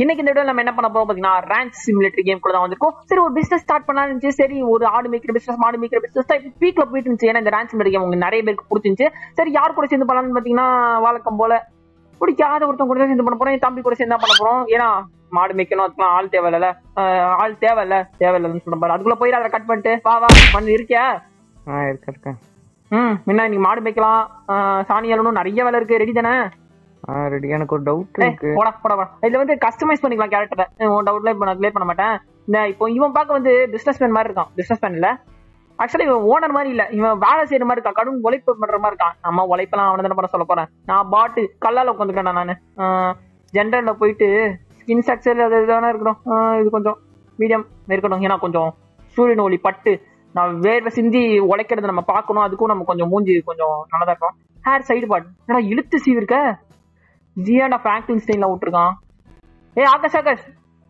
இன்னைக்கு இந்த வீடியோ நம்ம என்ன பண்ண போறோம் பாத்தீங்கன்னா ரேங்க் சிமுலேட்டர் கேம் கூட தான் வந்திருக்கோம் சரி ஒரு பிசினஸ் ஸ்டார்ட் பண்ணலாம் இருந்துச்சு சரி ஒரு ஆடு மேய்க்கிற பிசினஸ் மாடு மேய்க்கிற பிசினஸ் தான் இப்போ பீக்ல போயிட்டு இருந்துச்சு ஏன்னா இந்த ரேங்க் சிமுலேட்டர் கேம் உங்களுக்கு நிறைய பேருக்கு பிடிச்சிருந்துச்சு சரி யார் கூட சேர்ந்து பண்ணலாம்னு பாத்தீங்கன்னா வழக்கம் போல பிடிக்காத ஒருத்தன் கூட தான் சேர்ந்து பண்ண போறோம் என் தம்பி கூட சேர்ந்து தான் பண்ண போறோம் ஏன்னா மாடு மேய்க்கணும் அதுக்கெல்லாம் ஆள் தேவையில்ல ஆஹ் ஆள் தேவையில்ல தேவையில்லன்னு சொல்ல பாரு அதுக்குள்ள போயிட்டு அதை கட் பண்ணிட்டு வா வா வந்து இருக்கியா ஆ இருக்க இருக்கேன் ம் முன்ன நீ மாடு மேய்க்கலாம் ஆஹ் சாணி அள்ளணும் நிறைய வேலை இருக்கு ரெடி தானே ஆ ரெடி எனக்கு ஒரு டவுட் ஏய், இருக்கு போடா போடா போடா இதுல வந்து கஸ்டமைஸ் பண்ணிக்கலாம் கேரக்டரை உன் டவுட்ல இப்போ நான் க்ளியர் பண்ண மாட்டேன் இந்த இப்போ இவன் பார்க்க வந்து பிசினஸ் மேன் மாதிரி இருக்கான் பிசினஸ் மேன் இல்ல ஆக்சுவலி இவன் ஓனர் மாதிரி இல்ல இவன் வேலை செய்யற மாதிரி இருக்கான் கடும் உழைப்பு பண்ற மாதிரி இருக்கான் நம்ம உழைப்பெல்லாம் அவனை தானே பண்ண சொல்ல போறேன் நான் பாட்டு கல்லால உட்காந்துக்கிறேன் நானு ஜென்ரல்ல போயிட்டு ஸ்கின் ஸ்ட்ரக்சர் அது இதுதானே இருக்கணும் ஆஹ் இது கொஞ்சம் மீடியம் இருக்கணும் ஏன்னா கொஞ்சம் சூரியன் ஒளி பட்டு நான் வேர்வை சிந்தி உழைக்கிறது நம்ம பார்க்கணும் அதுக்கும் நம்ம கொஞ்சம் மூஞ்சி கொஞ்சம் நல்லதா இருக்கும் ஹேர் சைடு பார்ட் ஏன்னா இழுத்து சீவு இருக்க ஜியாடா பிராங்க்லின் ஸ்டைன்ல விட்டுருக்கான் ஏய் ஆகாஷ் ஆகாஷ்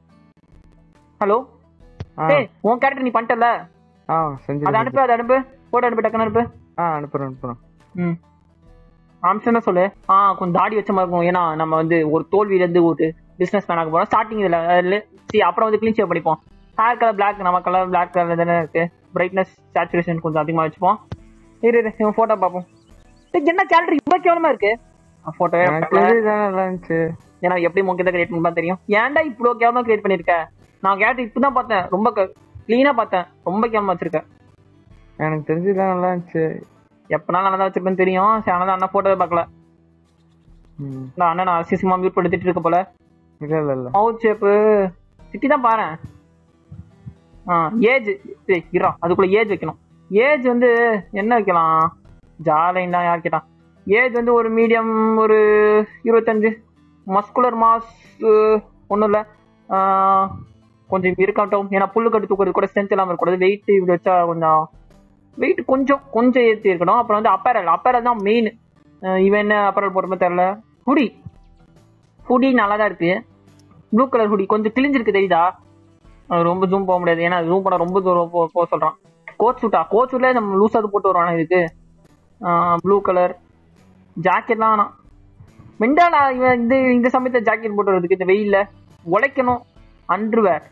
ஹலோ ஆ ஏய் உன் கேரக்டர் நீ பண்ணிட்டல ஆ அதை செஞ்சு அனுப்பு அதை அனுப்பு போட்டோ அனுப்பு டக்குன்னு அனுப்பு ஆ அனுப்புறேன் அனுப்புறேன் ம் அம்சம் என்ன சொல்லு ஆ கொஞ்சம் தாடி வச்ச மாதிரி இருக்கும் ஏன்னா நம்ம வந்து ஒரு தோல்வியில இருந்து ஒரு பிசினஸ் மேன் ஆக போறோம் ஸ்டார்டிங் இதுல அதுல சரி அப்புறம் வந்து கிளீன் ஷேப் பண்ணிப்போம் ஹேர் கலர் பிளாக் நம்ம கலர் பிளாக் கலர் தானே இருக்கு பிரைட்னஸ் சேச்சுரேஷன் கொஞ்சம் அதிகமா வச்சுப்போம் இரு இரு இவன் போட்டோ பார்ப்போம் டேய், என்ன கேரக்டர் இவ்வளவு கேவலமா இருக்கு போட்டோவே எனக்கு தெரிஞ்சுதான் நல்லா இருந்துச்சு ஏன்னா எப்படி முக்கியத்தை கிரியேட் பண்ணா தெரியும் ஏன்டா இவ்வளோ கேவலமா கிரியேட் பண்ணிருக்க நான் கேட்டு இப்பதான் பார்த்தேன் ரொம்ப கிளீனா பார்த்தேன் ரொம்ப கேவலமா வச்சிருக்கேன் எனக்கு தெரிஞ்சுதான் நல்லா இருந்துச்சு எப்பனாலும் நல்லா தான் வச்சிருப்பேன்னு தெரியும் சரி ஆனால் அண்ணா போட்டோவே பார்க்கல ம் இந்த அண்ணன் நான் அசிசமா மியூட் படுத்திட்டு இருக்க போல இல்ல இல்ல இல்ல மவுத் ஷேப்பு திட்டி தான் பாரு ஆ ஏஜ் இரா அதுக்குள்ள ஏஜ் வைக்கணும் ஏஜ் வந்து என்ன வைக்கலாம் ஜாலைன் தான் யார் கேட்டான் ஏஜ் வந்து ஒரு மீடியம் ஒரு இருபத்தஞ்சு மஸ்குலர் மாஸ் ஒன்றும் இல்லை கொஞ்சம் இருக்கட்டும் ஏன்னா புல்லு கட்டு தூக்குறது கூட ஸ்ட்ரென்த் இல்லாமல் இருக்கக்கூடாது வெயிட் இப்படி வச்சா கொஞ்சம் வெயிட் கொஞ்சம் கொஞ்சம் ஏற்றி இருக்கணும் அப்புறம் வந்து அப்பேரல் அப்பேரல் தான் மெயின் இவன் என்ன அப்பேரல் போடுறமே தெரில ஹுடி ஹுடி நல்லா தான் இருக்கு ப்ளூ கலர் ஹுடி கொஞ்சம் கிழிஞ்சிருக்கு தெரியுதா அது ரொம்ப ஜூம் போக முடியாது ஏன்னா ஜூம் பண்ண ரொம்ப தூரம் போ போக சொல்றான் கோட் சூட்டா கோட் சூட்ல நம்ம லூஸாக போட்டு வருவானா இதுக்கு ப்ளூ கலர் ஜாக்கெட்லாம் வேணாம் மெண்டாலா இவன் இந்த இந்த சமயத்துல ஜாக்கெட் போட்டு வரதுக்கு இந்த வெயில்ல உழைக்கணும் அண்டர்வேர்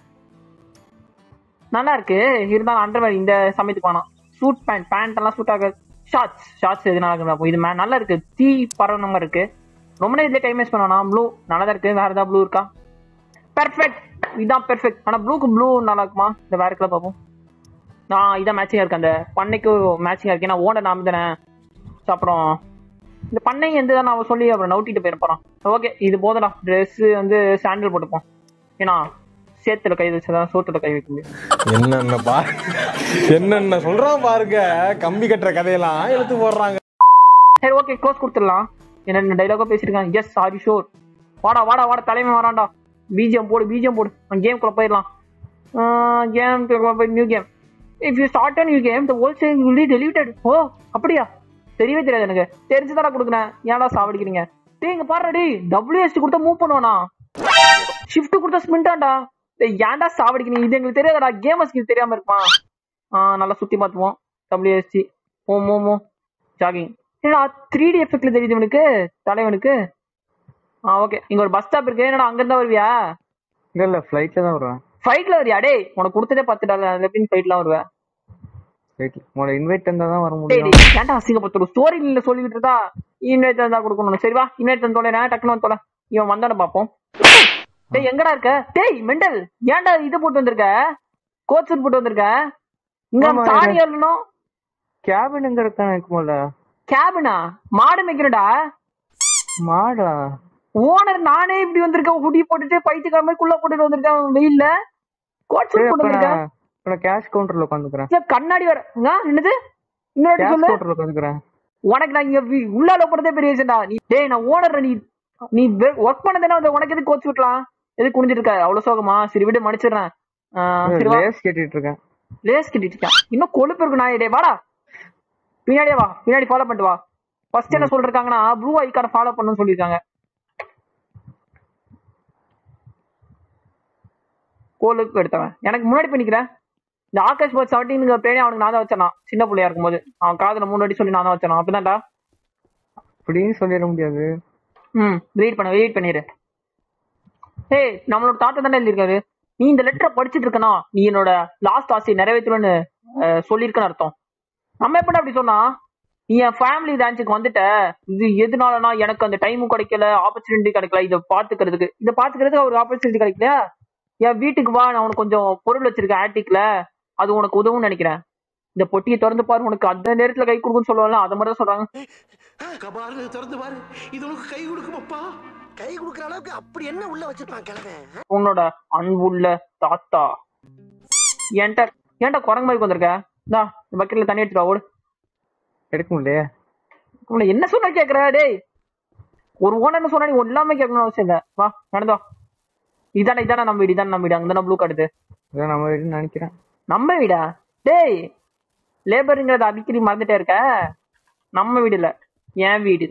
நல்லா இருக்கு இருந்தாலும் அண்டர்வேர் இந்த சமயத்துக்கு வேணாம் சூட் பேண்ட் பேண்ட் எல்லாம் சூட் ஆகாது ஷார்ட்ஸ் ஷார்ட்ஸ் எது நல்லா இருக்கு இது மே- நல்லா இருக்கு தீ பரவ மாதிரி இருக்கு ரொம்ப நேரம் இதுல டைம் வேஸ்ட் பண்ணணும் ப்ளூ நல்லா தான் இருக்கு வேற ஏதாவது ப்ளூ இருக்கா பெர்ஃபெக்ட் இதான் பெர்ஃபெக்ட் ஆனா ப்ளூக்கு ப்ளூ நல்லா இருக்குமா இந்த வேற கலர் பார்ப்போம் நான் இதான் மேட்சிங்கா இருக்கு அந்த பண்ணைக்கும் மேட்சிங்கா இருக்கு ஏன்னா ஓனர் நாம தானே So, அப்புறம் இந்த பண்ணை எந்த தான் நான் சொல்லி அப்புறம் நவுட்டிட்டு போயிட போறான் ஓகே இது போதடா Dress வந்து சாண்டல் போட்டுப்போம் ஏன்னா சேத்துல கை வச்சதான் சோத்துல கை வைக்க முடியும் என்னென்ன பா என்னென்ன சொல்றான் பாருங்க கம்பி கட்டுற கதையெல்லாம் எடுத்து போடுறாங்க சரி ஓகே க்ளோஸ் கொடுத்துடலாம் என்ன டைலாகா பேசிருக்காங்க எஸ் சாரி ஷோர் வாடா வாடா வாடா தலைமை வரான்டா பிஜிஎம் போடு பிஜிஎம் போடு கேம்குள்ள போயிடலாம் கேம் போய் new game if you start new game the whole save will deleted oh அப்படியா தெரியவே தெரியாது எனக்கு தெரிஞ்சுதாடா கொடுக்குறேன் ஏன்டா சாவடிக்கிறீங்க டேய் இங்க பாருடி டபிள்யூஎஸ்டி கொடுத்தா மூவ் பண்ணுவானா ஷிஃப்ட் கொடுத்தா ஸ்பின்டாண்டா டேய் ஏன்டா சாவடிக்கிறீங்க இது எங்களுக்கு தெரியாதடா கேமர்ஸ்க்கு இது தெரியாம இருக்குமா ஆ நல்லா சுத்தி பார்த்துவோம் டபிள்யூஎஸ்டி ஓ மோமோ ஜாகிங் என்னடா த்ரீ டி எஃபெக்ட்ல தெரியுது இவனுக்கு தலைவனுக்கு ஆ ஓகே இங்க ஒரு பஸ் ஸ்டாப் இருக்கு என்னடா அங்க இருந்தா வருவியா இல்ல இல்ல ஃபிளைட்ல தான் வருவேன் ஃபிளைட்ல வருவியா டேய் உனக்கு கொடுத்ததே பத்து டாலர் அதுல எப்படி ஃபிளைட்லாம் வருவேன் ஃபிளைட்ல உங்களோட இன்வைட் இருந்தா தான் வர டேய் முடியும் டேய் ஏன்டா அசிங்கப்பட்டு ஸ்டோரி இல்ல சொல்லிட்டு இருந்தா இன்வைட் தந்தா கொடுக்கணும் சரி வா இன்வைட் தந்து தொலை டக்குனு வந்து தொலை இவன் வந்தானே பாப்போம் டேய் எங்கடா இருக்க டேய் மெண்டல் ஏன்டா இது போட்டு வந்திருக்க கோட் சூட் போட்டு வந்திருக்க இங்க ஆமா, சாணி ஏறணும் கேபின் எங்க இருக்கான்னு இருக்குமோல கேபினா மாடு மேய்க்கிறடா மாடா ஓனர் நானே இப்படி வந்திருக்கேன் ஹுடி போட்டுட்டு பைத்தியக்கார மாதிரி குள்ள போட்டுட்டு வந்திருக்கேன் வெயில்ல கோட் சரி சூட் அப்ப போட்டு வந்திருக்கேன் நான் இப்ப நான் கேஷ் கவுண்டர்ல உட்காந்துக்கிறேன் சே, கண்ணாடி வர ஆ, என்னது இன்னொரு வாட்டி கேஷ் சொல்லு கவுண்டர்ல உட்காந்துக்கிறேன் உனக்கு நான் இங்க வி- உள்ளால போறதே பெரிய விஷயம்டா நீ டேய் நான் ஓனர் நீ நீ ஒர்க் பண்ணதானே வந்து உனக்கு எதுக்கு கோச்சு விட்டலாம் எதுக்கு குனிஞ்சிட்டு இருக்க அவ்வளவு சோகமா சரி விடு மன்னிச்சிடுறேன் ஆ, சரி வா லேஸ் கேட்டுட்டு இருக்கேன் லேஸ் கட்டிட்டு இருக்கான் இன்னும் கொழுப்பு இருக்கு நான் டேய் வாடா பின்னாடியே வா பின்னாடி ஃபாலோ பண்ணிட்டு வா ஃபர்ஸ்ட் என்ன சொல்லிருக்காங்கன்னா ப்ளூ ஐக்கான ஃபாலோ பண்ணணும்னு சொல்லிருக்காங்க கோலுக்கு எடுத்தவன் எனக்கு முன்னாடி பண்ணிக்கிறேன் இந்த ஆகாஷ் பாத் செவன்டீனுங்க பேனே அவனுக்கு நான் தான் வச்சான் சின்ன பிள்ளையா இருக்கும்போது அவன் காதுல மூணு வாட்டி சொல்லி நான் தான் வச்சான் அப்படிதான்டா அப்படின்னு சொல்லிட முடியாது ம் வெயிட் பண்ண வெயிட் பண்ணிடு ஏய் நம்மளோட தாத்தா தானே எழுதியிருக்காரு நீ இந்த லெட்டரை படிச்சிட்டு இருக்கனா நீ என்னோட லாஸ்ட் ஆசையை நிறைவேற்றணும்னு அஹ், சொல்லியிருக்கன்னு அர்த்தம் நம்ம எப்படி அப்படி சொன்னா நீ என் ஃபேமிலி டான்ஸுக்கு வந்துட்ட இது எதுனாலனா எனக்கு அந்த டைமும் கிடைக்கல ஆப்பர்ச்சுனிட்டி கிடைக்கல இதை பாத்துக்கிறதுக்கு இதை பாத்துக்கிறதுக்கு ஒரு ஆப்பர்ச்சுனிட்டி கிடைக்கல என் வீட்டுக்கு வா நான் உனக்கு கொஞ்சம் பொருள் வச்சிருக்கேன் ஆட்டிக்ல அது உனக்கு உதவும்னு நினைக்கிறேன் இந்த பொட்டியை திறந்து பாரு உனக்கு அந்த நேரத்துல கை கொடுக்குன்னு சொல்லுவாங்க அதை மாதிரி தான் சொல்றாங்க கபாரு திறந்து பாரு இது உனக்கு கை கொடுக்குமப்பா கை கொடுக்குற அளவுக்கு அப்படி என்ன உள்ள வச்சிருப்பான் கிழவன் உன்னோட அன்புள்ள தாத்தா என்கிட்ட ஏன்டா குரங்கு மாதிரி வந்திருக்க இந்தா இந்த பக்கெட்ல தண்ணி எடுத்துட்டு வா, ஓடு எடுக்க முடியலையே உன்னை என்ன சொன்னா கேக்குற டேய் ஒரு ஓனர் சொன்னா நீ ஒண்ணு இல்லாம கேட்கணும் அவசியம் இல்ல வா நடந்தோ இதானே இதானே நம்ம வீடு இதானே நம்ம வீடு அங்கதானே ப்ளூ கார்டு இதான் நம்ம வீடுன்னு நினைக்கிறேன் நம்ம வீடா டேய் லேபருங்கிறத அடிக்கடி மறந்துட்டே இருக்க நம்ம வீடு இல்ல என் வீடு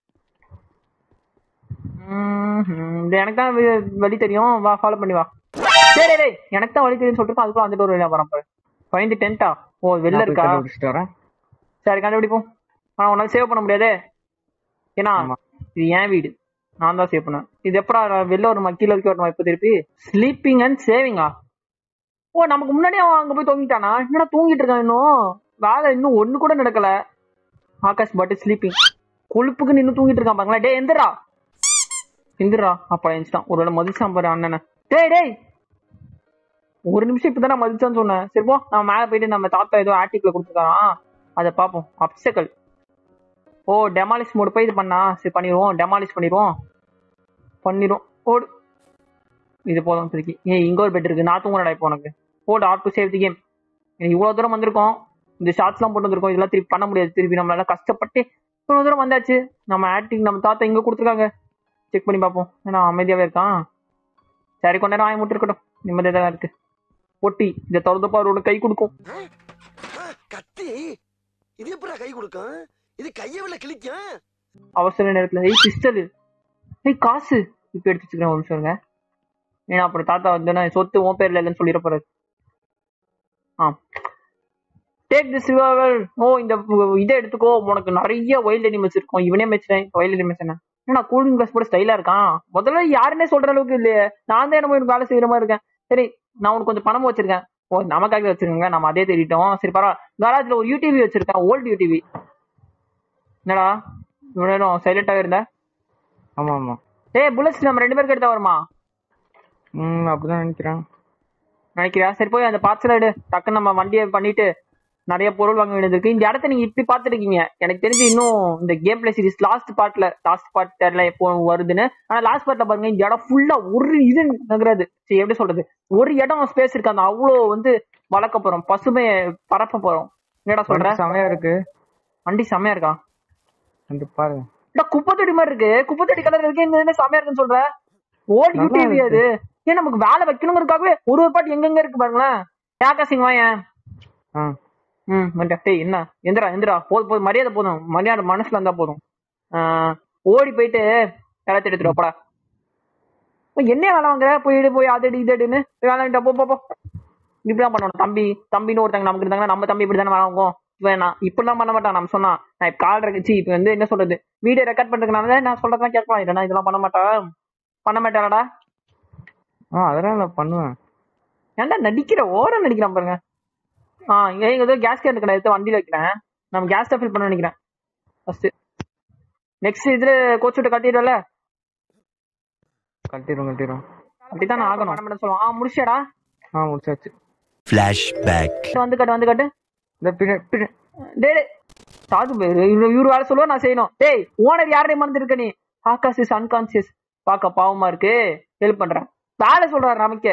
ம்ஹும். இது எனக்கு தான் வி- வழி தெரியும் வா ஃபாலோ பண்ணி வா டேய் டேய், டேய் எனக்கு தான் வழி தெரியும் சொல்லிட்டு அதுக்குள்ள வந்துட்டு ஒரு வழியா வரேன் பாரு பயந்து டென்ட்டா ஓ வெளில நான் போய் இருக்கா கண்டுபிடிச்சிட்டு வரேன் சரி கண்டுபிடிப்போம் ஆனா உன்னால சேவ் பண்ண முடியாதே ஏன்னா ஆமா. இது என் வீடு நான் தான் சேவ் பண்ணேன் இது எப்படா வெளில ஒரு கீழே இருக்க வரணும் இப்ப திருப்பி ஸ்லீப்பிங் அண்ட் சேவிங்கா ஓ நமக்கு முன்னாடி அவன் அங்க போய் தூங்கிட்டானா என்னடா தூங்கிட்டு இருக்கான் இன்னும் வேலை இன்னும் ஒண்ணு கூட நடக்கல ஆகாஷ் பட் ஸ்லீப்பிங் கொழுப்புக்கு நின்னு தூங்கிட்டு இருக்கான் பாங்களா டேய் எந்திரா எந்திரா அப்பா எழுந்துட்டான் ஒருவேளை மதிச்சான் பாரு அண்ணனை டேய் டேய் ஒரு நிமிஷம் இப்பதானே மதிச்சான்னு சொன்னேன் சரி போ நம்ம மேல போயிட்டு நம்ம தாத்தா ஏதோ ஆர்டிக்ல கொடுத்துருக்காராம் அதை பார்ப்போம் அப்சக்கல் ஓ டெமாலிஷ் மோடு போய் இது பண்ணா சரி பண்ணிடுவோம் டெமாலிஷ் பண்ணிடுவோம் பண்ணிடுவோம் ஓடு இது போதும் இப்போதைக்கு ஏய் இங்க ஒரு பெட் இருக்கு நான் தூங்குறடா இப்போ உனக்கு போடு add to save the game எனக்கு இவ்வளவு தூரம் வந்திருக்கோம் இந்த ஷார்ட்ஸ்லாம் போட்டு வந்திருக்கோம் இதெல்லாம் திருப்பி பண்ண முடியாது திருப்பி நம்மளால கஷ்டப்பட்டு இவ்வளவு தூரம் வந்தாச்சு நம்ம ஆக்டிங் நம்ம தாத்தா இங்க கொடுத்துருக்காங்க செக் பண்ணி பார்ப்போம் ஏன்னா அமைதியாவே இருக்கான் சரி கொஞ்ச நேரம் வாங்கி மட்டும் இருக்கட்டும் நிம்மதியாக தான் இருக்கு பொட்டி இதை திறந்து பாரு உனக்கு கை கொடுக்கும் ஆ, கத்தி இது எப்படா கை கொடுக்கும் இது கையை விட கிழிக்கும் அவசர நேரத்துல ஏய் பிஸ்டல் ஏய் காசு இப்ப எடுத்து வச்சுக்கிறேன் ஒரு நிமிஷம் இருங்க ஏன்னா அப்புறம் தாத்தா வந்து சொத்து உன் பேர்ல இல்லைன்னு சொல்லிட போறாரு ஆ டேக் திஸ் ரிவால்வர் ஓ இந்த இதை எடுத்துக்கோ உனக்கு நிறைய வைல்ட் அனிமல்ஸ் இருக்கும் இவனே மேய்ச்சிட்டேன் வைல்ட் அனிமல்ஸ் என்ன ஏன்னா கூலிங் கிளாஸ் போட ஸ்டைலா இருக்கான் முதல்ல யாருன்னே சொல்ற அளவுக்கு இல்லையே நான் தான் என்னமோ எனக்கு வேலை செய்யற மாதிரி இருக்கேன் சரி நான் உனக்கு கொஞ்சம் பணம் வச்சிருக்கேன் ஓ நமக்காக வச்சிருக்கேங்க நம்ம அதே தேடிட்டோம் சரி பரவாயில்ல கராஜ்ல ஒரு யூடிவி வச்சிருக்கேன் ஓல்டு யூடிவி என்னடா இவ்வளவு நேரம் சைலண்டாவே இருந்த ஆமா ஆமா ஏய் புல்லட்ஸ் நம்ம ரெண்டு பேருக்கு எடுத்தா வருமா ம் அப்படிதான் நினைக்கிறேன் நினைக்கிறியா சரி போய் அந்த பார்சல் எடு டக்குன்னு நம்ம வண்டியை பண்ணிட்டு நிறைய பொருள் வாங்க வேண்டியது இருக்கு இந்த இடத்த நீங்க இப்படி பாத்துருக்கீங்க எனக்கு தெரிஞ்சு இன்னும் இந்த கேம் பிளே சீரிஸ் லாஸ்ட் பார்ட்ல லாஸ்ட் பார்ட் தெரியல எப்போ வருதுன்னு ஆனா லாஸ்ட் பார்ட்ல பாருங்க இந்த இடம் ஃபுல்லா ஒரு இது நகராது சரி எப்படி சொல்றது ஒரு இடம் ஸ்பேஸ் இருக்கு அந்த அவ்வளோ வந்து வளர்க்க போறோம் பசுமையை பரப்ப போறோம் என்னடா சொல்ற வண்டி செமையா இருக்கு வண்டி செம்மையா இருக்கா வந்து பாருங்க இல்ல குப்பத்தொடி மாதிரி இருக்கு குப்பத்தொடி கலர் இருக்கு இந்த என்ன செமையா இருக்குன்னு சொல்ற ஓல்டு நல்லா யூடிவி இருக்கு. அது ஏன் நமக்கு வேலை வைக்கணுங்கிறதுக்காகவே ஒரு ஒரு பாட்டு எங்கெங்க இருக்கு பாருங்களேன் ஏக்கா சிங் வாயன் ஆ ம் வந்துட்டேன். டேய் என்ன எந்திரா எந்திரா போதும் போதும் மரியாதை போதும் மரியாதை மனசுல இருந்தா போதும் ஆஹ், ஓடி போயிட்டு எல்லாத்தையும் எடுத்துட்டு வாப்பா என்ன வேலை வாங்குற போய் எடு போய் அது எடு இது எடுன்னு போய் வேலை வாங்கிட்டு வா, போ போ போ இப்படிதான் பண்ணணும் தம்பி தம்பின்னு ஒருத்தங்க நமக்கு இருந்தாங்கன்னா நம்ம தம்பி இப்படி தானே வேலை வாங்குவோம் வேணாம் இப்படிலாம் பண்ண மாட்டான் நம்ம சொன்னா நான் இப்ப கால் இருக்கச்சு இப்ப வந்து என்ன சொல்றது வீடியோ ரெக்கார்ட் பண்றதுனால நான் சொல்றதெல்லாம் கேட்கலாம் இல்லைன்னா இதெல்லாம் பண்ண மாட்டேன் பண்ண மாட்டாடா ஆ அதெல்லாம் நான் பண்ணுவேன் ஏன்டா நடிக்கிற ஓரம் நடிக்கிறான் பாருங்க ஆ ஏங்க ஏதோ கேஸ் கேன் கடை எடுத்து வண்டியில வைக்கிறேன் நம்ம கேஸ் ஃபில் பண்ண நினைக்கிறேன் ஃபர்ஸ்ட் நெக்ஸ்ட் இதுல கோச் விட்டு கட்டிடுவல கட்டிடும் கட்டிடும் அப்படிதான் நான் ஆகணும் நம்ம சொல்லுவோம் ஆ முடிச்சடா ஆ முடிச்சாச்சு Flashback. வந்து கட்டு வந்து கட்டு இந்த பின்ன பின்ன டேய் டேய். சாது பேரு இவரு இவரு வேலை சொல்லுவா நான் செய்யணும் டேய் ஓனர் யாரையும் மறந்துருக்க நீ ஆகாஷ் இஸ் அன்கான்சியஸ் பார்க்க பாவமா இருக்கு ஹெல்ப் பண்றேன் வேலை சொல்றாரு நமக்கே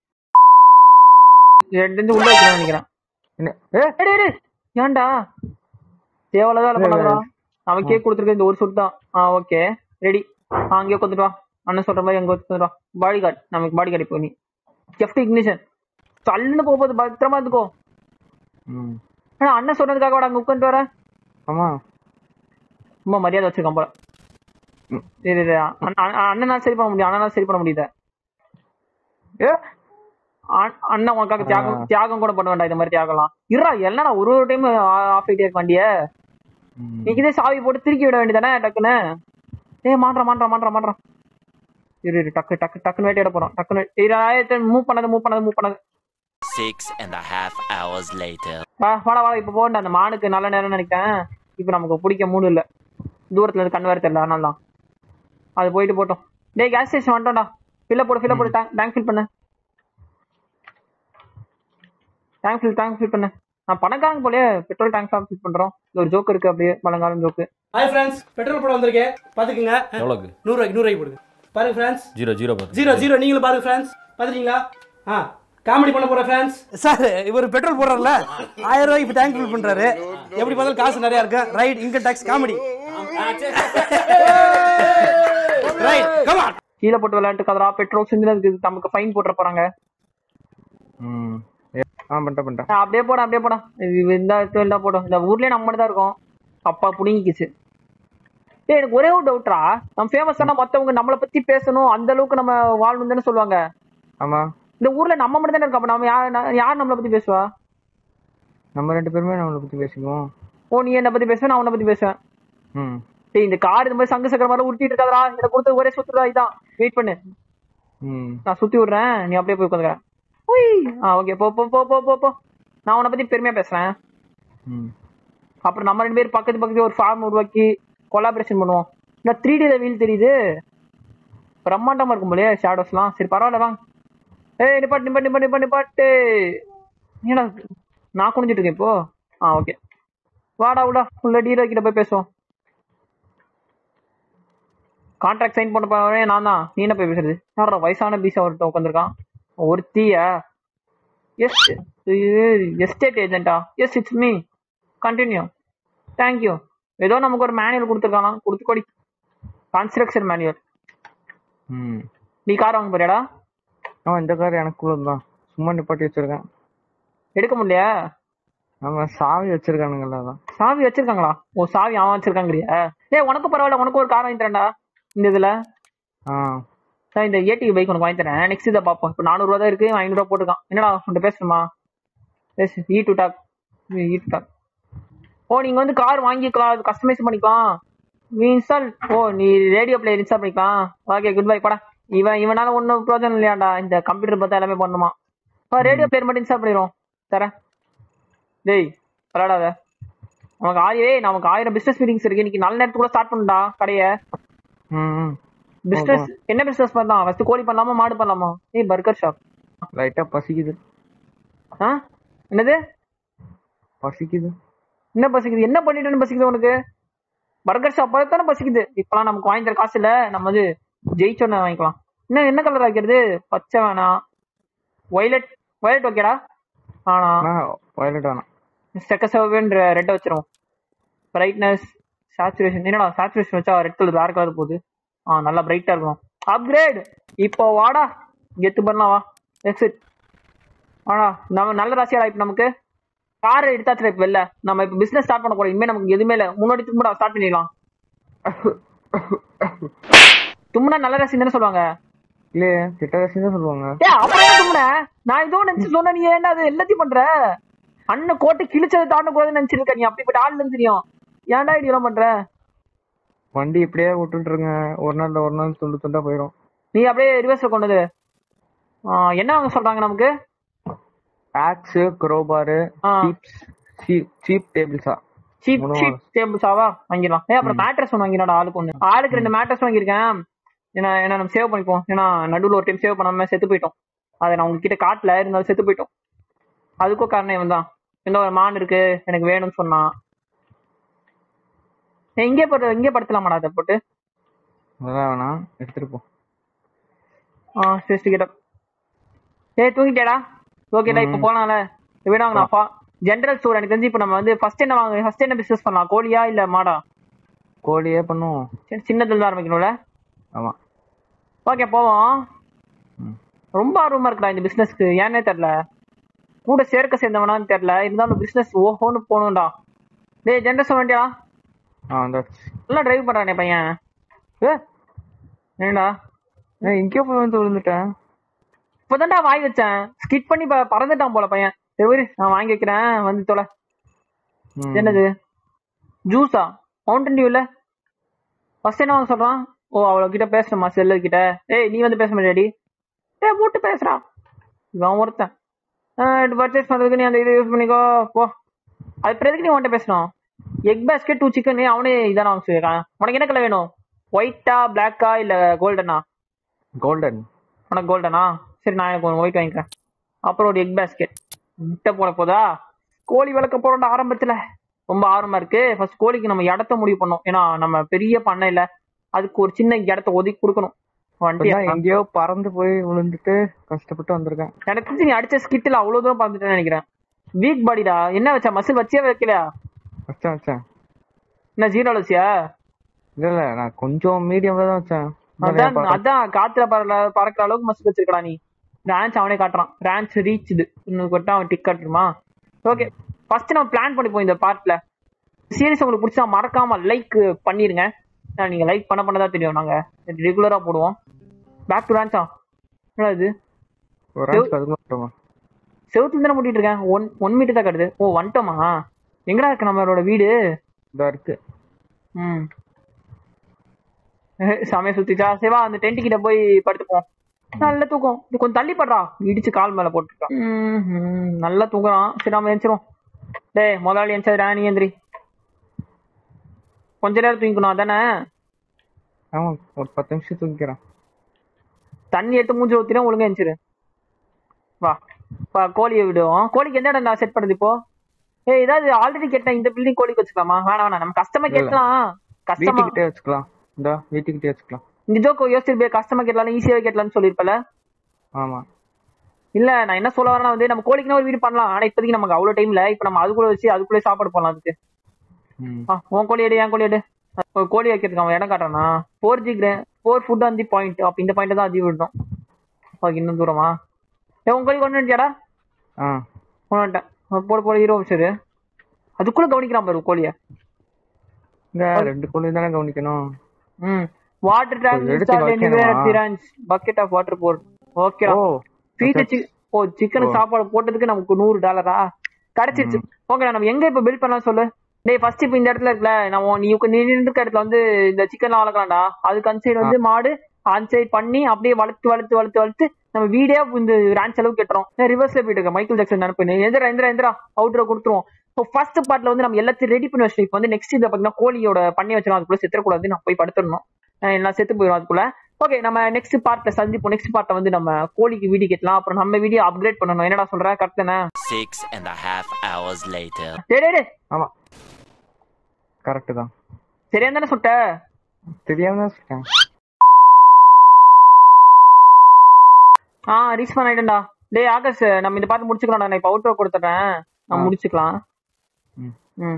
ரெண்டு இருந்து உள்ள வைக்கணும்னு நினைக்கிறேன் என்ன ஏ டேய், டேய், டேய். ஏன்டா தேவையில்லாத வேலை பண்ணாதடா நமக்கே கொடுத்துருக்க இந்த ஒரு சுட்டு தான் ஆ ஓகே ரெடி அங்கேயே கொண்டுட்டு வா அண்ணன் சொல்ற மாதிரி அங்க கொண்டுட்டு வா பாடி கார்டு நமக்கு பாடி கார்டு இப்போ நீ ஜெஃப்ட் இக்னிஷன் சல்லுன்னு போக போகுது பத்திரமா இருந்துக்கோ ம் ஆனா அண்ணன் சொன்னதுக்காக அங்க உட்காந்துட்டு வர ஆமா ரொம்ப மரியாதை வச்சிருக்கான் போல ம். சரி சரி அண்ணன் அண்ணன் அண்ணனால சரி பண்ண முடியும் அண்ணனால சரி பண்ண முடியுது ஏ அண்ண- அண்ணன் உனக்காக தியாகம் தியாகம் கூட பண்ண வேண்டாம் இந்த மாதிரி தியாகம்லாம் இருடா என்னடா ஒரு ஒரு டைம் ஆஃப் ஆயிட்டே இருக்க வண்டிய ம். நீங்க இதே சாவி போட்டு திருக்கி விட வேண்டியதானே டக்குன்னு ஏய் மாட்றா மாட்றா மாட்றா மாட்றா இரு இரு டக்கு டக்கு டக்குன்னு வேட்டையிட போறோம் டக்குன்னு மூவ் பண்ணது மூவ் பண்ணது மூவ் பண்ணது Six and a half hours later. வா வாடா வாடா இப்போ போகണ്ട அந்த மானுக்கு நல்ல நேரம் நினைக்கிறேன் இப்போ நமக்கு பிடிக்க மூணு இல்ல தூரத்துல இருந்து கண் வேற தெரியல அதனால தான் அது போயிட்டு போட்டோம் டேய் கேஸ் ஸ்டேஷன் வந்துட்டோம்டா ஃபில்ல போடு ஃபில்ல போடு டேங்க் ஃபில் பண்ணு டேங்க் ஃபில் டேங்க் ஃபில் பண்ணு நான் பணக்காரங்க போலயே பெட்ரோல் டேங்க் ஃபில் பண்றோம் இது ஒரு ஜோக் இருக்கு அப்படியே மலங்காலம் ஜோக்கு ஹாய் ஃப்ரெண்ட்ஸ் பெட்ரோல் போட வந்திருக்கேன் பாத்துக்குங்க எவ்வளோக்கு நூறுரூவாய்க்கு நூறுரூவாய்க்கு போடுங்க பாருங்க ஃப்ரெண்ட்ஸ் ஜீரோ ஜீரோ பார்த்து ஜீரோ ஜீரோ நீங்களும் பாருங்க ஃப்ரெண்ட்ஸ் பாத்துட்டீங்களா ஆ காமெடி பண்ண போற ஃப்ரெண்ட்ஸ் சார் இவர் பெட்ரோல் போடுறாருல ஆயிரம் ரூபாய்க்கு இப்போ டேங்க் ஃபில் பண்றாரு எப்படி பார்த்தாலும் காசு நிறைய இருக்கு right income tax comedy right come on கீழே போட்டு விளையாட்டு கதரா பெட்ரோல் சிந்தினதுக்கு நமக்கு ஃபைன் போட்டுற போறாங்க ம் ஏ- ஆ பண்ணிட்டேன் பண்ணிட்டேன் ஆ, அப்படியே போட அப்படியே போட இது இந்த இடத்துல இருந்தா போடும் இந்த ஊர்லயே நம்ம மட்டும் தான் இருக்கோம் அப்பா புடுங்கிக்கிச்சு டேய் எனக்கு ஒரே ஒரு டவுட்ரா நம்ம ஃபேமஸ் ஆனா மத்தவங்க நம்மளை பத்தி பேசணும் அந்த அளவுக்கு நம்ம வாழணும் தானே சொல்லுவாங்க ஆமா இந்த ஊர்ல நம்ம மட்டும் தானே இருக்கோம் அப்ப நம்ம யார் நா- யார் நம்மளை பத்தி பேசுவா நம்ம ரெண்டு பேருமே நம்மளை பத்தி பேசிக்குவோம் ஓ நீ என்ன பத்தி பேசுவ நான் உன்னை பத்தி பேசுவேன் ம் டேய் இந்த கார் இந்த மாதிரி சங்கு சக்கர மாதிரி உருட்டிட்டு இருக்காதடா இதை கொடுத்து ஒரே சுத்துறா இதான் வெயிட் பண்ணு ம் நான் சுத்தி விடுறேன் நீ அப்படியே போய் உட்காந்துக்கிறேன் உய் ஆ ஓகே போ போ போ போ போ போ நான் உன்னை பத்தி பெருமையா பேசுறேன் ம் அப்புறம் நம்ம ரெண்டு பேர் பக்கத்து பக்கத்து ஒரு ஃபார்ம் உருவாக்கி கொலாபரேஷன் பண்ணுவோம் இந்த த்ரீ டி வீல் தெரியுது பிரம்மாண்டமா இருக்கும் போலயே ஷேடோஸ்லாம் சரி பரவாயில்ல வாங்க ஏய் நிப்பாட்டு நிப்பாட்டு நிப்பாட்டு நிப்பாட்டு நிப்பாட்டு ஏடா நான் குனிஞ்சிட்டு இருக்கேன் இப்போ ஆ ஓகே வாடா உடா உள்ள டீலர் கிட்ட போய் பேசுவோம் கான்ட்ராக்ட் சைன் பண்ண போறவனே நான் தான் நீ என்ன போய் பேசுறது யாரா வயசான பீஸா ஒருத்த உட்காந்துருக்கான் ஒருத்தியா எஸ் எஸ்டேட் ஏஜென்ட்டா yes it's me continue thank you ஏதோ நமக்கு ஒரு மேனுவல் கொடுத்துருக்கானா கொடுத்து கொடி கன்ஸ்ட்ரக்ஷன் மேனுவல் ம் நீ கார் வாங்க போறியாடா ஆ இந்த கார் எனக்குள்ள தான் சும்மா நிப்பாட்டி வச்சிருக்கேன் எடுக்க முடியலையா ஆமா சாவி வச்சிருக்கானுங்கல்ல அதான் சாவி வச்சிருக்காங்களா ஓ சாவி அவன் வச்சிருக்காங்கறியா ஏய் உனக்கு பரவாயில்ல உனக்கு ஒரு கார் வாங்கி தரேன்டா இந்த இதுல ஆ சார் இந்த ஏடி பைக் உனக்கு வாங்கி தரேன் நெக்ஸ்ட் இதை பார்ப்போம் இப்போ நானூறுவா தான் இருக்கு ஐநூறுவா போட்டுக்கான் என்னடா உன்கிட்ட பேசணுமா பேசு ஈ டு டாக் ஈ டு டாக் ஓ நீங்க வந்து கார் வாங்கிக்கலாம் அது கஸ்டமைஸ் பண்ணிக்கலாம் நீ இன்ஸ்டால் ஓ நீ ரேடியோ பிளேயர் இன்ஸ்டால் பண்ணிக்கலாம் ஓகே குட் பை படா இவன் இவனால ஒன்றும் பிரோஜனம் இல்லையாடா இந்த கம்ப்யூட்டர் பார்த்தா எல்லாமே பண்ணுமா ரேடியோ பிளேயர் மட்டும் இன்ஸ்டால் பண்ணிடுவோம் தரேன் டேய் விளாடாத நமக்கு ஆயிரம் நமக்கு ஆயிரம் பிசினஸ் மீட்டிங்ஸ் இருக்கு இன்னைக்கு நல்ல நேரத்துக்கு கூட ஸ்டார்ட் பண்ணுடா கடையை ம் ம் பிசினஸ் என்ன பிசினஸ் பண்ணலாம் ஃபர்ஸ்ட் கோழி பண்ணலாமா மாடு பண்ணலாமா ஏய் பர்கர் ஷாப் லைட்டா பசிக்குது ஆ என்னது பசிக்குது என்ன பசிக்குது என்ன பண்ணிட்டேன்னு பசிக்குது உனக்கு பர்கர் ஷாப் தானே பசிக்குது இப்பெல்லாம் நமக்கு வாங்கி தர காசு இல்ல நம்ம வந்து ஜெயிச்சோன்னு வாங்கிக்கலாம் என்ன என்ன கலர் வைக்கிறது பச்சை வேணாம் ஒய்லட் ஒய்லட் ஓகேடா ஆனா ஆ வயலட் வேணாம் செக்க செவன்ற ரெட்டை வச்சிருவோம் பிரைட்னஸ் சேச்சுரேஷன் என்னடா சேச்சுரேஷன் வச்சா ரெட் கலர் வேற கலர் போகுது ஆ நல்லா பிரைட்டா இருக்கும் அப்கிரேட் இப்போ வாடா கெத்து பண்ணலாம் வா எக்ஸிட் வாடா நம்ம நல்ல ராசியாடா இப்போ நமக்கு கார் எடுத்தாச்சு இப்போ வெளில நம்ம இப்போ பிசினஸ் ஸ்டார்ட் பண்ண போறோம் இனிமே நமக்கு எதுவுமே இல்லை முன்னாடி தும்படா ஸ்டார்ட் பண்ணிடலாம் தும்முனா நல்ல ராசி தானே சொல்லுவாங்க இல்லையே கிட்டவாசி தான் சொல்லுவாங்க ஏ அப்புறம் என்ன தும்முன நான் இதோ நினைச்சு சொன்ன நீ என்ன அது எல்லாத்தையும் பண்ற அண்ணன் கோட்டை கிழிச்சதை தாண்ட கூடாதுன்னு நினைச்சிருக்க நீ அப்படிப்பட்ட ஆள் தெரியும் ஏன்டா இப்படி எல்லாம் பண்ற வண்டி இப்படியே விட்டுட்டுருங்க ஒரு நாள்ல ஒரு நாள் துண்டு துண்டா போயிடும் நீ அப்படியே ரிவர்ஸ்ல கொண்டது என்ன அவங்க சொல்றாங்க நமக்கு ஆக்ஸ் குரோபாரு ஆ. சீப் சீப் டேபிள்ஸா சீப் மூணு சீப் டேபிள்ஸாவா வாங்கிடலாம் ஏ அப்புறம் மேட்ரஸ் ஒன்று வாங்கிடா ஆளுக்கு ஒன்று ஆளுக்கு ரெண்டு மேட்ரஸ் வாங்கியிருக்கேன் ஏன்னா ஏன்னா நம்ம சேவ் பண்ணிப்போம் ஏன்னா நடுவில் ஒரு டைம் சேவ் பண்ணாம செத்து போயிட்டோம் அதை நான் உங்ககிட்ட காட்டல இருந்தாலும் செத்து போயிட்டோம் அதுக்கும் காரணம் இவன் தான் இந்த ஒரு மான் இருக்கு எனக்கு வேணும்னு சொன்னான் ஏய், இங்கே போட்டு இங்கே படுத்தலாமாடா அதை போட்டு அதெல்லாம் வேணாம் எடுத்துட்டு போ ஆ சிஸ்டி கிட்ட ஏய் தூங்கிட்டேடா ஓகேடா இப்போ போனால விடாங்கண்ணாப்பா ஜென்ரல் ஸ்டோர் எனக்கு தெரிஞ்சு இப்போ நம்ம வந்து ஃபர்ஸ்ட் என்ன வாங்க ஃபர்ஸ்ட் என்ன பிசினஸ் பண்ணலாம் கோழியா இல்ல மாடா கோழியே பண்ணுவோம் சரி சின்னதுல தான் ஆரம்பிக்கணும்ல ஆமா ஓகே போவோம் ம். ரொம்ப ஆர்வமா இருக்குடா இந்த பிசினஸ்க்கு ஏன்னே தெரியல கூட சேர்க்க சேர்ந்தவனான்னு தெரியல இருந்தாலும் பிசினஸ் ஓஹோன்னு போகணும்டா டேய் ஜென்ரேஷன் வண்டியா ஆ வந்தாச்சு நல்லா டிரைவ் பண்றானே பையன் ஏ, என்னடா ஏய் இங்கேயோ போய் வந்து விழுந்துட்டேன் இப்பதான்டா வாங்கி வச்சேன் ஸ்கிட் பண்ணி ப- பறந்துட்டான் போல பையன் சரி இரு, நான் வாங்கி வைக்கிறேன் வந்து தொலை ம். என்னது ஜூஸா மவுண்டன் டியூல ஃபர்ஸ்ட் என்ன வாங்க சொல்றான் ஓ அவள கிட்ட பேசணுமா செல்லு கிட்ட ஏய் நீ வந்து பேச முடியாடி ஏய் மூட்டு பேசுறான் இவன் ஒருத்தன் பர்ச்சேஸ் பண்றதுக்கு நீ அந்த இதை யூஸ் பண்ணிக்கோ போ அது பிறகு நீ உன்கிட்ட பேசணும் எக் பேஸ்கெட் டூ சிக்கன் அவனே இதான வாங்க சொல்லியிருக்கான் உனக்கு என்ன கலர் வேணும் ஒயிட்டா பிளாக்கா இல்ல கோல்டனா கோல்டன் உனக்கு கோல்டனா சரி நான் எனக்கு ஒயிட் வாங்கிக்கிறேன் அப்புறம் ஒரு எக் பேஸ்கெட் முட்டை போட போதா கோழி வளர்க்க போறோம் ஆரம்பத்துல ரொம்ப ஆர்வமா இருக்கு ஃபர்ஸ்ட் கோழிக்கு நம்ம இடத்த முடிவு பண்ணோம் ஏன்னா நம்ம பெரிய பண்ணை இல்ல அதுக்கு ஒரு சின்ன இடத்த ஒதுக்கி கொடுக்கணும் வண்டி இப்பதான் எங்கேயோ பறந்து போய் விழுந்துட்டு கஷ்டப்பட்டு வந்திருக்கேன் எனக்கு தெரிஞ்சு நீ அடிச்ச ஸ்கிட்டில் அவ்வளவு தூரம் பார்த்துட்டேன்னு நினைக்கிறேன் வீக் பாடிடா என்ன வச்சா மசில் வச்சே வைக்கலையா வச்சேன் வச்சேன் என்ன ஜீரோ வச்சியா இல்ல இல்ல நான் கொஞ்சம் மீடியம்ல தான் வச்சேன் அதான் அதான் காத்துல பறல பறக்கிற அளவுக்கு மசில் வச்சிருக்கடா நீ ரேஞ்ச் அவனே காட்டுறான் ரேஞ்ச் ரீச் இது இன்னும் கொட்டா அவன் டிக் காட்டுமா ஓகே ஃபர்ஸ்ட் நம்ம பிளான் பண்ணிப்போம் இந்த பார்ட்ல சீரிஸ் உங்களுக்கு பிடிச்சா மறக்காம லைக் பண்ணிருங்க ஏன்னா நீங்க லைக் பண்ண பண்ண தான் தெரியும் நாங்க ரெகுலரா போடுவோம் பேக் டு ரேஞ்சா என்ன இது ஒரு ரேஞ்ச் அதுக்கு மட்டுமா செவுத்துல தானே முட்டிட்டு இருக்கேன் ஒன் ஒன் மீட்டர் தான் கட்டுது ஓ வந்துட்டோமா எங்கடா இருக்கு நம்மளோட வீடு இதா இருக்கு ம் சமய சுத்திச்சா சிவா அந்த டென்ட் கிட்ட போய் படுத்துப்போம் நல்ல தூக்கம் இது கொஞ்சம் தள்ளி படுறா இடிச்சு கால் மேல போட்டுருக்கான் ம், ம், நல்லா தூங்குறான் சரி நாம எந்திரிச்சிரும் டேய் முதலாளி எந்திரிச்சா நீ எந்திரி கொஞ்ச நேரம் தூங்கிக்கணும் அதானே ஆமா ஒரு பத்து நிமிஷம் தூங்கிக்கிறேன் தண்ணி எடுத்து மூஞ்சி ஊத்தினா ஒழுங்கா எந்திரிச்சிரு வா வா கோழியை விடுவோம் கோழிக்கு எந்த இடம் நான் செட் பண்ணுது இப்போ ஏய் ஏதாவது ஆல்ரெடி கேட்டேன் இந்த பில்டிங் கோழிக்கு வச்சுக்கலாமா வேணாம் வேணாம் நம்ம கஸ்டமர் இல்ல. கேட்கலாம் கஸ்டமர் வீட்டுக்கிட்டே வச்சுக்கலாம் இந்த வீட்டுக்கிட்டே வச்சுக்கலாம் இந்த ஜோக் யோசிச்சிருப்பே கஸ்டமர் கேட்கலாம் ஈஸியாவே கேட்கலாம்னு சொல்லிருப்பல ஆமா இல்ல நான் என்ன சொல்ல வரேன்னா வந்து நம்ம கோழிக்குனா ஒரு வீடு பண்ணலாம் ஆனா இப்போதைக்கு நமக்கு அவ்வளவு டைம் இல்ல இப்ப நம்ம அதுக்குள்ள வச்சு அதுக்குள்ளே சாப்பாடு போடலாம் அதுக்கு ம். ஆ, உன் கோழி எடு என் கோழி எடு ஒரு கோழி வைக்கிறதுக்கு அவன் இடம் காட்டுறானா ஃபோர் ஜி ஃபோர் ஃபுட் அந்த பாயிண்ட் அப்ப இந்த பாயிண்ட் தான் அதிகம் விடணும் ஓகே இன்னும் தூரமா ஏ உன் கோழி கொண்டு வந்துட்டியாடா ஆ கொண்டு வந்துட்டேன் அஹ் போடு போடு ஹீரோ சரி அதுக்குள்ள கவனிக்கிறான் பாரு கோழிய இந்த ரெண்டு கோழி தானே கவனிக்கணும் ம் வாட்டர் டேங்க் எடுத்து இன்ஸ்டால் எனிவேர் வைக்கணுமா? திரான்ஸ் பக்கெட் ஆஃப் வாட்டர் போர் ஓகேடா ஓ ஃபீட் ஓ சிக்கனுக்கு சாப்பாடு போட்டதுக்கு நமக்கு நூறு டாலரா கிடைச்சிருச்சு ஓகே நம்ம எங்க இப்ப பில்ட் பண்ணலாம் சொல்லு டேய் ஃபர்ஸ்ட் இப்ப இந்த இடத்துல இருக்குல்ல நம்ம நீ உக்க- நீ இருக்க இடத்துல வந்து இந்த சிக்கன் வளர்க்கலாம்டா அதுக்கு அந்த சைடு வந்து மாடு அந்த சைடு பண்ணி அப்படியே வளர்த்து வளர்த்து வளர்த்து வளர்த்து நம்ம வீடே இந்த ரேஞ்ச் அளவுக்கு கட்டுறோம் ரிவர்ஸ்ல போயிட்டு இருக்க மைக்கேல் ஜாக்சன் நினைப்பு நீ எந்திரா எந்திரா எந்திரா அவுட்ரோ கொடுத்துருவோம் ஸோ ஃபர்ஸ்ட் பார்ட்ல வந்து நம்ம எல்லாத்தையும் ரெடி பண்ணி வச்சிட்டோம் இப்போ வந்து நெக்ஸ்ட் இதை பார்த்தீங்கன்னா கோழியோட பண்ணி வச்சிடும் அதுக்குள்ள செத்துறக்கூடாது நான் போய் படுத்துடணும் அஹ் எல்லாம் செத்து போயிடும் அதுக்குள்ள ஓகே நம்ம நெக்ஸ்ட் பார்ட்ல சந்திப்போம் நெக்ஸ்ட் பார்ட்ல வந்து நம்ம கோழிக்கு வீடு கட்டலாம் அப்புறம் நம்ம வீடியோ அப்கிரேட் பண்ணணும் என்னடா சொல்ற கரெக்ட் தானே Six and a half hours later. டேய் டேய், டேய் ஆமா கரெக்ட் தான் சரியா தானே சொல்லிட்ட தெரியாம தான் சொல்லிட்டேன் ஆ ரீச் பண்ண ஆயிட்டேன்டா டேய் ஆகாஷ் நம்ம இந்த பார்த்து முடிச்சுக்கலாம் நான் இப்போ அவுட்ரோ கொடுத்துட்றேன் நம்ம ஆ. முடிச்சுக்கலாம் ம். ம்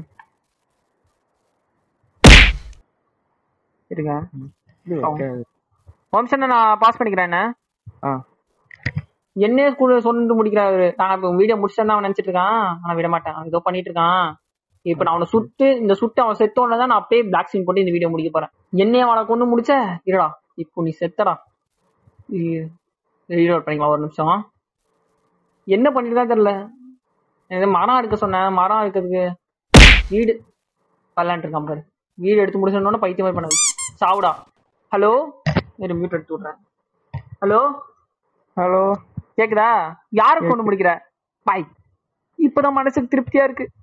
இருங்க இது okay. வம்சன் நான் பாஸ் பண்ணிக்கிறேன் என்ன ஆ என்ன ஸ்கூல்ல சொன்னு முடிக்கிறாரு நான் இப்போ வீடியோ முடிச்சேன் அவன் நினைச்சிட்டு இருக்கான் நான் விட மாட்டேன் அவன் ஏதோ பண்ணிட்டு இருக்கான் இப்ப நான் அவனை சுட்டு இந்த சுட்டு அவன் செத்தோன்னு தான் நான் அப்படியே பிளாக் சீன் போட்டு இந்த வீடியோ முடிக்க போறேன் என்னைய அவனை கொண்டு முடிச்ச இருடா இப்போ நீ செத்தடா ரீலோட் பண்ணிக்கலாம் ஒரு நிமிஷம் என்ன பண்ணிட்டு தான் தெரியல எனக்கு மரம் எடுக்க சொன்னேன் மரம் எடுக்கிறதுக்கு வீடு விளாண்டு இருக்கான் பாரு வீடு எடுத்து முடிச்சோன்னு பைத்தியம் மாதிரி பண்ணது சாவுடா ஹலோ இரு மியூட் எடுத்து விட்றேன் ஹலோ ஹலோ கேக்குதா யாருக்கு கொண்டு முடிக்கிற பாய் இப்பதான் மனசுக்கு திருப்தியா இருக்கு